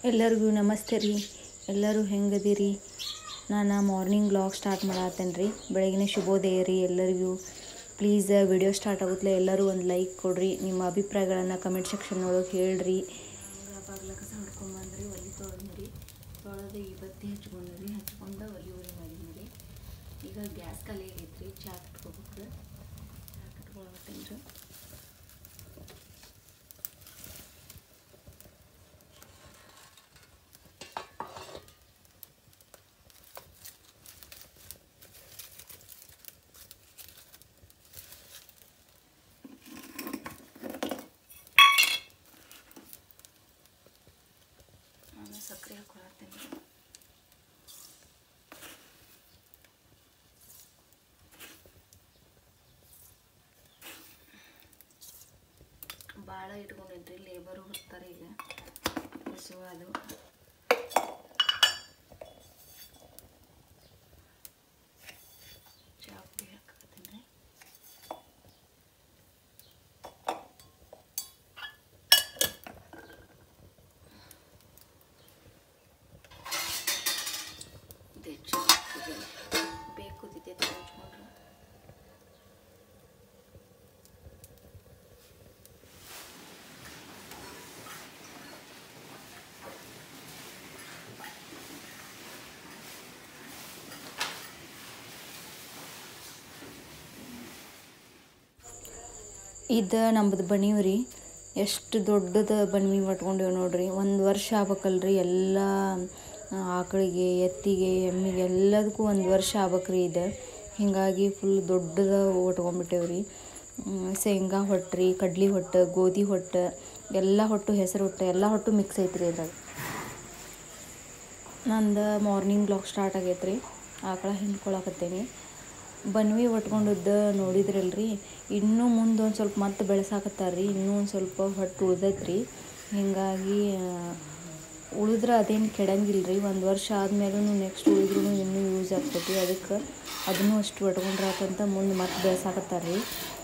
ಎಲ್ಲರಿಗೂ ನಮಸ್ತೆ ರೀ ಎಲ್ಲರೂ ಹೆಂಗದಿರಿ ನಾನು ಮಾರ್ನಿಂಗ್ ಬ್ಲಾಗ್ ಸ್ಟಾರ್ಟ್ ಮಾಡತ್ತೇನೆ ರೀ ಬೆಳಗಿನ ಶುಭೋದಯ ರೀ ಎಲ್ಲರಿಗೂ ಪ್ಲೀಸ್ ವಿಡಿಯೋ ಸ್ಟಾರ್ಟ್ ಆಗುತ್ತಲೇ ಎಲ್ಲರೂ ಒಂದು ಲೈಕ್ ಕೊಡ್ರಿ ನಿಮ್ಮ ಅಭಿಪ್ರಾಯಗಳನ್ನು ಕಮೆಂಟ್ ಸೆಕ್ಷನ್ ಒಳಗೆ ಹೇಳ್ರಿ ಬಾಗ್ಲ ಕಸ ಹೊಡ್ಕೊಂಬಂದ್ರಿ ಒಲಿ ತೊಳೆದ್ರಿ ತೊಳೆದು ಈ ಬತ್ತಿ ಹಚ್ಕೊಂಡ್ರಿ ಹಚ್ಕೊಂಡು ಒಲಿ ಉರಿ ಮಾಡಿದ್ರಿ ರೀ ಈಗ ಗ್ಯಾಸ್ ಖಾಲಿ ಆಗೈತ್ರಿ ಚಾ ಕಟ್ಕೋಬೇಕು ಚಾ ಕಟ್ಕೊಳತ್ತೇನೆ ರೀ ನಾನು ಸಕ್ಕರೆ ಹಾಕೊಳತ್ತೇನೆ ಭಾಳ ಇಟ್ಕೊಂಡಿದ್ರಿ ಲೇಬರು ಹೋಗ್ತಾರೆ ಈಗ ಹಸು ಅದು ಚಾ ಪುಡಿ ಹಾಕತ್ತೀನಿ ಇದೆ ಚಾ ಕುದಿಯಲ್ಲ. ಬೇಕು ಕುದಿತೈತೆ ಹಚ್ಕೊಂಡ್ರೆ ಇದು ನಮ್ಮದು ಬಣೀವ್ ರೀ ಎಷ್ಟು ದೊಡ್ಡದು ಬಣ್ವಿ ಮಟ್ಕೊಂಡೇವು ನೋಡ್ರಿ ಒಂದು ವರ್ಷ ಆಗ್ಬೇಕಲ್ರಿ ಎಲ್ಲ ಆ, ಆಕಳಿಗೆ ಎತ್ತಿಗೆ ಎಮ್ಮಿಗೆ ಎಲ್ಲದಕ್ಕೂ ಒಂದು ವರ್ಷ ಆಗ್ಬೇಕ್ರಿ ಇದು ಹೀಗಾಗಿ ಫುಲ್ ದೊಡ್ಡದ ಉಟ್ಕೊಂಡ್ಬಿಟ್ಟೇವ್ರಿ ಶೇಂಗಾ ಹೊಟ್ರಿ ಕಡ್ಲಿ ಹೊಟ್ಟು ಗೋಧಿ ಹೊಟ್ಟು ಎಲ್ಲ ಹೊಟ್ಟು ಹೆಸರು ಹೊಟ್ಟು ಎಲ್ಲ ಹೊಟ್ಟು ಮಿಕ್ಸ್ ಐತ್ರಿ ಇದ್ರಾಗ ನಂದು ಮಾರ್ನಿಂಗ್ ಬ್ಲಾಗ್ ಸ್ಟಾರ್ಟ್ ಆಗೈತೆ ರೀ ಆಕಳ ಹಿಂಡ್ಕೊಳಕತ್ತೇನಿ ಬನ್ವಿ ಒಟ್ಕೊಂಡದ್ದು ನೋಡಿದ್ರಲ್ರಿ ಇನ್ನೂ ಮುಂದೆ ಒಂದು ಸ್ವಲ್ಪ ಮತ್ತೆ ಬೆಳೆಸಾಕತ್ತಾರ ರೀ ಇನ್ನೂ ಒಂದು ಸ್ವಲ್ಪ ಹೊಟ್ಟು ಉಳ್ದೈತ್ರಿ ಹೀಗಾಗಿ ಉಳಿದ್ರೆ ಅದೇನು ಕೆಡಂಗಿಲ್ಲ ರೀ ಒಂದು ವರ್ಷ ಆದ್ಮೇಲೂ ನೆಕ್ಸ್ಟ್ ಉಳಿದ್ರೂ ಇನ್ನೂ ಯೂಸ್ ಆಗ್ತೈತಿ ಅದಕ್ಕೆ ಅದನ್ನೂ ಅಷ್ಟು ಒಟ್ಕೊಂಡ್ರಾತಂತ ಮುಂದೆ ಮತ್ತೆ ಬೆಳೆಸಾಕತ್ತಾರ ರೀ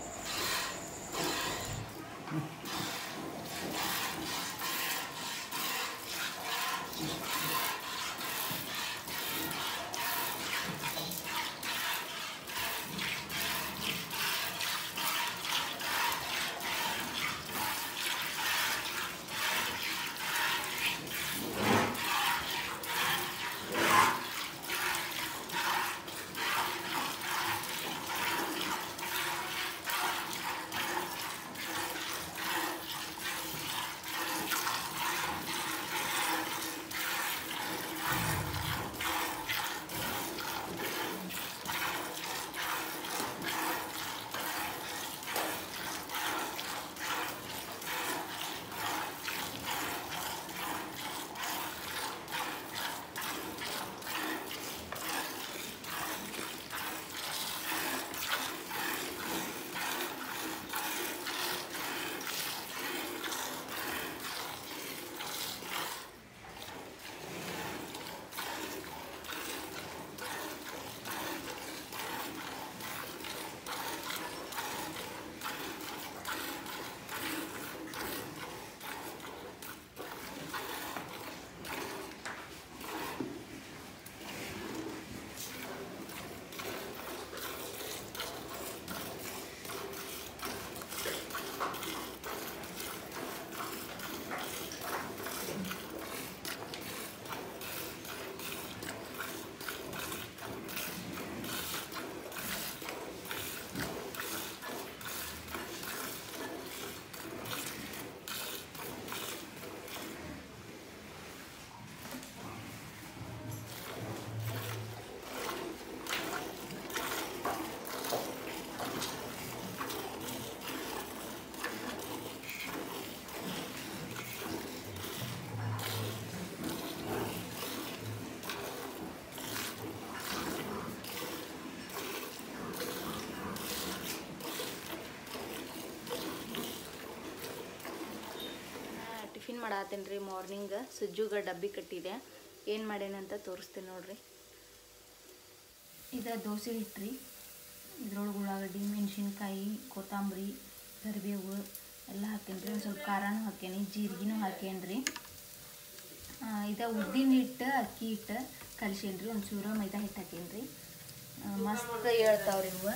ಟಿಫಿನ್ ಮಾಡತ್ತೇನೆ ರೀ ಮಾರ್ನಿಂಗ್ ಸುಜ್ಜುಗ ಡಬ್ಬಿ ಕಟ್ಟಿದೆ ಏನು ಮಾಡೇನಂತ ತೋರಿಸ್ತೀನಿ ನೋಡ್ರಿ ಇದು ದೋಸೆ ಹಿಟ್ಟು ರೀ ಇದ್ರೊಳಗೆ ಉಳ್ಳಾಗಡ್ಡಿ ಮೆಣಸಿನ್ಕಾಯಿ ಕೊತ್ತಂಬರಿ ಕರಿಬೇವು ಎಲ್ಲ ಹಾಕೇನಿ ರೀ ಒಂದು ಸ್ವಲ್ಪ ಖಾರನೂ ಹಾಕೇನಿ ಜೀರಿಗೆನೂ ಹಾಕೇನಿ ರೀ ಇದು ಉದ್ದಿನ ಹಿಟ್ಟು ಅಕ್ಕಿ ಹಿಟ್ಟು ಕಲಿಸೇನ್ರಿ ಒಂಚೂರು ಮೈದಾ ಹಿಟ್ಟು ಹಾಕೇನ್ರಿ ಆ, ಮಸ್ತ್ ಹೇಳ್ತಾವ್ರಿ ಇವು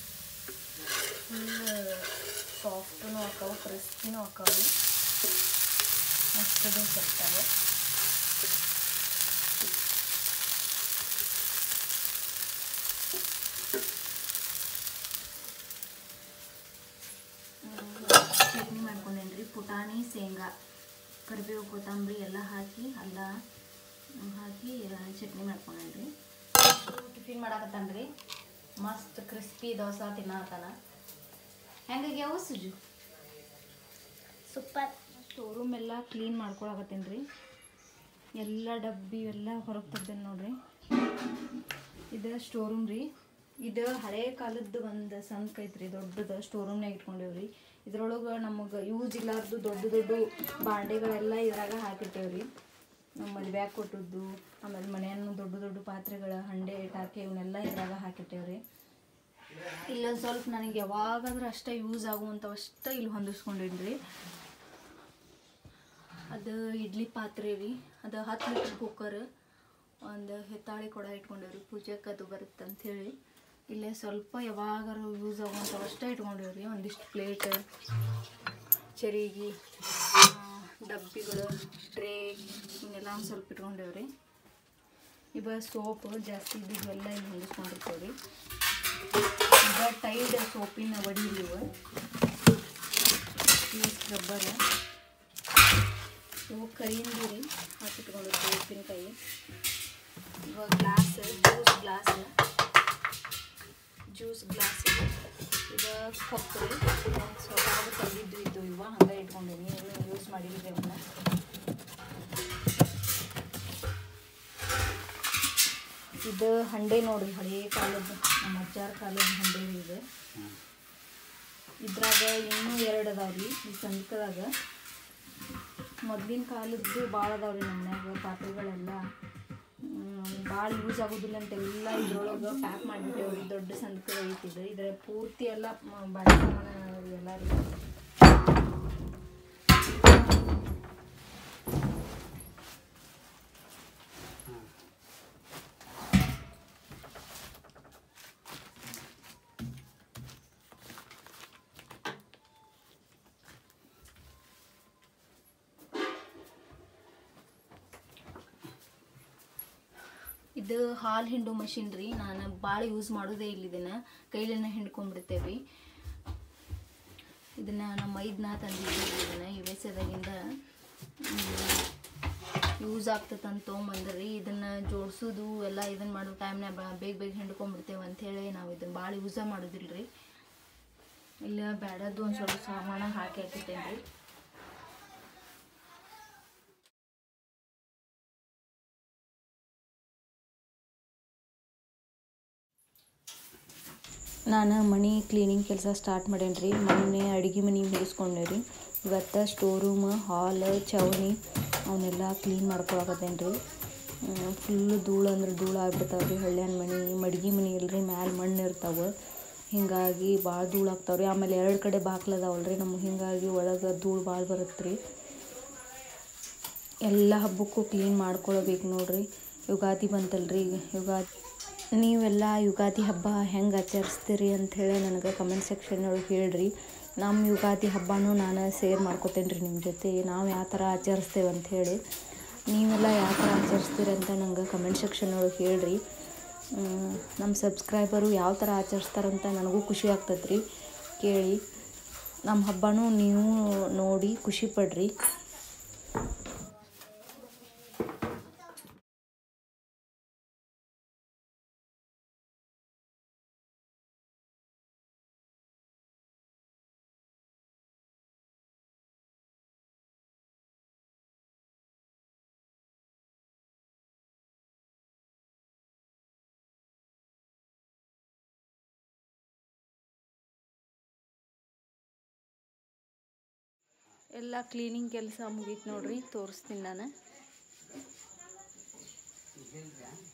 ಫುಲ್ ಸಾಫ್ಟೂ ಹಾಕಾವು ಕ್ರಿಸ್ಪಿನೂ ಹಾಕಾವು ಮಸ್ತ್ ಸಿಗ್ತಾವೆ ಚಟ್ನಿ ಮಾಡ್ಕೊಂಡೇನ್ರಿ ಪುಟಾಣಿ ಶೇಂಗಾ ಕರಿಬೇವು ಕೊತ್ತಂಬರಿ ಎಲ್ಲ ಹಾಕಿ ಅಲ್ಲ ಹಾಕಿ ಆ, ಚಟ್ನಿ ಮಾಡ್ಕೊಂಡೇನ್ರಿ ಟಿಫಿನ್ ಮಾಡಾಕತ್ತಾನ್ರಿ ಮಸ್ತ್ ಕ್ರಿಸ್ಪಿ ದೋಸೆ ತಿನ್ನತ್ತಾನ ಹೆಂಗಾಗ್ಯಾವು ಸುಜು ಸೂಪರ್ ಶೋರೂಮ್ ಎಲ್ಲ ಕ್ಲೀನ್ ಮಾಡ್ಕೊಳಕತ್ತೇನೆ ರೀ ಎಲ್ಲ ಡಬ್ಬಿ ಎಲ್ಲ ಹೊರಗೆ ತೆಗ್ದೇನೆ ನೋಡ್ರಿ ಇದು ಸ್ಟೋರೂಮ್ ರೀ ಇದು ಹಳೆ ಕಾಲದ್ದು ಒಂದು ಸಂಕ್ ಐತ್ರಿ ದೊಡ್ಡದು ಸ್ಟೋರೂಮ್ನಾಗ ಇಟ್ಕೊಂಡೇವ್ರಿ ಇದ್ರೊಳಗೆ ನಮಗೆ ಯೂಸ್ ಇಲ್ಲಾರ್ದು ದೊಡ್ಡ ದೊಡ್ಡ ಬಾಂಡೆಗಳೆಲ್ಲ ಇದ್ರಾಗ ಹಾಕಿಟ್ಟೇವ್ರಿ ನಮ್ಮ ಮದ್ವೆಯಾಗ ಕೊಟ್ಟದ್ದು ಆಮೇಲೆ ಮನೆಯನ್ನು ದೊಡ್ಡ ದೊಡ್ಡ ಪಾತ್ರೆಗಳ ಹಂಡೆ ಟಾಕಿ ಇವನ್ನೆಲ್ಲ ಇದ್ರಾಗ ಹಾಕಿಟ್ಟೇವ್ರಿ ಇಲ್ಲೊಂದು ಸ್ವಲ್ಪ ನನಗೆ ಯಾವಾಗಾದ್ರೂ ಅಷ್ಟೇ ಯೂಸ್ ಆಗುವಂಥವಷ್ಟೇ ಇಲ್ಲಿ ಹೊಂದಿಸ್ಕೊಂಡೇನ್ರಿ ಅದು ಇಡ್ಲಿ ಪಾತ್ರೆ ರೀ ಅದು ಹತ್ತು ಲೀಟ್ರ್ ಕುಕ್ಕರ್ ಒಂದು ಹಿತ್ತಾಳಿ ಕೊಡ ಇಟ್ಕೊಂಡೇವ್ರಿ ಪೂಜೆಗೆ ಅದು ಬರುತ್ತೆ ಅಂಥೇಳಿ ಇಲ್ಲೇ ಸ್ವಲ್ಪ ಯಾವಾಗಾರು ಯೂಸ್ ಆಗುವಂಥವಷ್ಟೇ ಇಟ್ಕೊಂಡೇವ್ರಿ ಒಂದಿಷ್ಟು ಪ್ಲೇಟ್ ಚರಿಗೆ ಆ, ಡಬ್ಬಿಗಳು ಟ್ರೇ ಇವನ್ನೆಲ್ಲ ಒಂದು ಸ್ವಲ್ಪ ಇಟ್ಕೊಂಡೇವ್ರಿ ಇವ ಸೋಪ್ ಜಾಸ್ತಿ ಇದ್ದಿದ್ದೆಲ್ಲ ಇಲ್ಲಿ ಹೊಂದಿಸ್ಕೊಂಡಿರ್ತೇವ್ರಿ ಈಗ ಟೈಡ್ ಸೋಪಿನ ವಡಿ ರೀ ಇವು ಇವು ಸ್ಕ್ರಬ್ಬರ್ ಇವು ಕರಿಯಿಂದಿರಿ ಹಾಕಿಟ್ಕೊಂಡಿರ್ತೀವಿ ಉಪ್ಪಿನಕಾಯಿ ಇವಾಗ glass juice glass juice glass ಇದು ಕಪ್ ರೀ ಸ್ವಲ್ಪ ತಂದಿದ್ದು ಇದ್ದು ಇವ ಹಂಗೆ ಇಟ್ಕೊಂಡೀನಿ ಏನು ಯೂಸ್ ಮಾಡಿದ್ವಿ ಅವನ್ನ ಇದು ಹಂಡೆ ನೋಡ್ರಿ ಹಳೇ ಕಾಲದ್ದು ನಮ್ಮ ಅಜ್ಜಾರ ಕಾಲದ ಹಂಡೆ ರೀ ಇದು ಇದ್ರಾಗ ಇನ್ನೂ ಎರಡು ಅದಾವ್ರಿ ಈ ಸಂಕದಾಗ ಮೊದ್ಲಿನ ಕಾಲದ್ದು ಭಾಳ ಅದಾವ್ರಿ ನಮ್ಮ ಮನ್ಯಾಗ ಪಾತ್ರೆಗಳೆಲ್ಲ ಭಾಳ ಯೂಸ್ ಆಗೋದಿಲ್ಲ ಅಂತೆಲ್ಲ ಇದ್ರೊಳಗೆ ಪ್ಯಾಕ್ ಮಾಡಿಬಿಟ್ಟೇವ್ರಿ ದೊಡ್ಡ ಸಂಕ ಐತಿದ್ದು ಇದ್ರ ಪೂರ್ತಿ ಎಲ್ಲ ಮ- ಬಾಳೆ ಸಾಮಾನು ಎಲ್ಲ ರೀ ಇದು ಹಾಲು ಹಿಂಡು ಮಷಿನ್ ರೀ ನಾನು ಭಾಳ ಯೂಸ್ ಮಾಡೋದೇ ಇಲ್ಲ ಇದನ್ನು ಕೈಲೇನೆ ಹಿಂಡ್ಕೊಂಡ್ಬಿಡ್ತೇವೆ ಇದನ್ನು ನಮ್ಮ ಮೈದ್ನ ತಂದಿದ್ದೀವಿ ಇದನ್ನು ಯು ಎಸ್ ಎದಾಗಿಂದ ಯೂಸ್ ಆಗ್ತದಂತ ತೊಗೊಂಬಂದ್ರಿ ಇದನ್ನು ಜೋಡಿಸೋದು ಎಲ್ಲ ಇದನ್ನು ಮಾಡೋ ಟೈಮ್ನಾಗ ಬೇಗ ಬೇಗ ಹಿಂಡ್ಕೊಂಡ್ಬಿಡ್ತೇವೆ ಅಂಥೇಳಿ ನಾವು ಇದನ್ನು ಭಾಳ ಯೂಸ ಮಾಡೋದಿಲ್ಲ ರೀ ಇಲ್ಲ ಬೇಡದ್ದು ಒಂದು ಸ್ವಲ್ಪ ಸಾಮಾನು ಹಾಕಿ ಹಾಕಿರ್ತೇನೆ ರೀ ನಾನು ಮನೆ ಕ್ಲೀನಿಂಗ್ ಕೆಲಸ ಸ್ಟಾರ್ಟ್ ಮಾಡೇನಿ ರೀ ಮೊನ್ನೆ ಅಡುಗೆ ಮನೆ ಮುಗಿಸ್ಕೊಂಡೆ ರೀ ಇವತ್ತು ಸ್ಟೋರ್ ರೂಮ್ ಹಾಲ್ ಚವಣಿ ಅವನ್ನೆಲ್ಲ ಕ್ಲೀನ್ ಮಾಡ್ಕೊಳಕತ್ತೇನೆ ರೀ ಫುಲ್ಲು ಧೂಳು ಅಂದ್ರೆ ಧೂಳು ಆಗ್ಬಿಡ್ತಾವೆ ರೀ ಹಳ್ಳ್ಯಾನ ಮನೆ ಮಡ್ಗಿ ಮನೆ ಇಲ್ರಿ ಮ್ಯಾಲೆ ಮಣ್ಣು ಇರ್ತಾವೆ ಹೀಗಾಗಿ ಭಾಳ ಧೂಳು ಆಗ್ತಾವೆ ರೀ ಆಮೇಲೆ ಎರಡು ಕಡೆ ಬಾಗ್ಲು ಅದಾವಲ್ಲ ರೀ ನಮ್ಗೆ ಹೀಗಾಗಿ ಒಳಗೆ ಧೂಳು ಭಾಳ ಬರುತ್ತೆ ರೀ ಎಲ್ಲ ಹಬ್ಬಕ್ಕೂ ಕ್ಲೀನ್ ಮಾಡ್ಕೊಳ್ಬೇಕು ನೋಡ್ರಿ ಯುಗಾದಿ ಬಂತಲ್ರಿ ಈಗ ಯುಗಾದಿ ನೀವೆಲ್ಲ ಯುಗಾದಿ ಹಬ್ಬ ಹೆಂಗೆ ಆಚರಿಸ್ತೀರಿ ಅಂಥೇಳಿ ನನಗೆ ಕಮೆಂಟ್ ಸೆಕ್ಷನ್ ಒಳಗೆ ಹೇಳ್ರಿ ನಮ್ಮ ಯುಗಾದಿ ಹಬ್ಬನೂ ನಾನು ಶೇರ್ ಮಾಡ್ಕೊತೇನೆ ರೀ ನಿಮ್ಮ ಜೊತೆ ನಾವು ಯಾವ ಥರ ಆಚರಿಸ್ತೇವೆ ಅಂಥೇಳಿ ನೀವೆಲ್ಲ ಯಾವ ಥರ ಆಚರಿಸ್ತೀರಿ ಅಂತ ನಂಗೆ ಕಮೆಂಟ್ ಸೆಕ್ಷನ್ ಒಳಗೆ ಹೇಳ್ರಿ ಹ್ಮ್, ನಮ್ಮ ಸಬ್ಸ್ಕ್ರೈಬರು ಯಾವ ಥರ ಆಚರಿಸ್ತಾರಂತ ನನಗೂ ಖುಷಿ ಆಗ್ತೈತೆ ರೀ ಕೇಳಿ ನಮ್ಮ ಹಬ್ಬನೂ ನೀವು ನೋಡಿ ಖುಷಿ ಪಡ್ರಿ ಎಲ್ಲ ಕ್ಲೀನಿಂಗ್ ಕೆಲಸ ಮುಗೀತು ನೋಡ್ರಿ ತೋರಿಸ್ತೀನಿ ನಾನು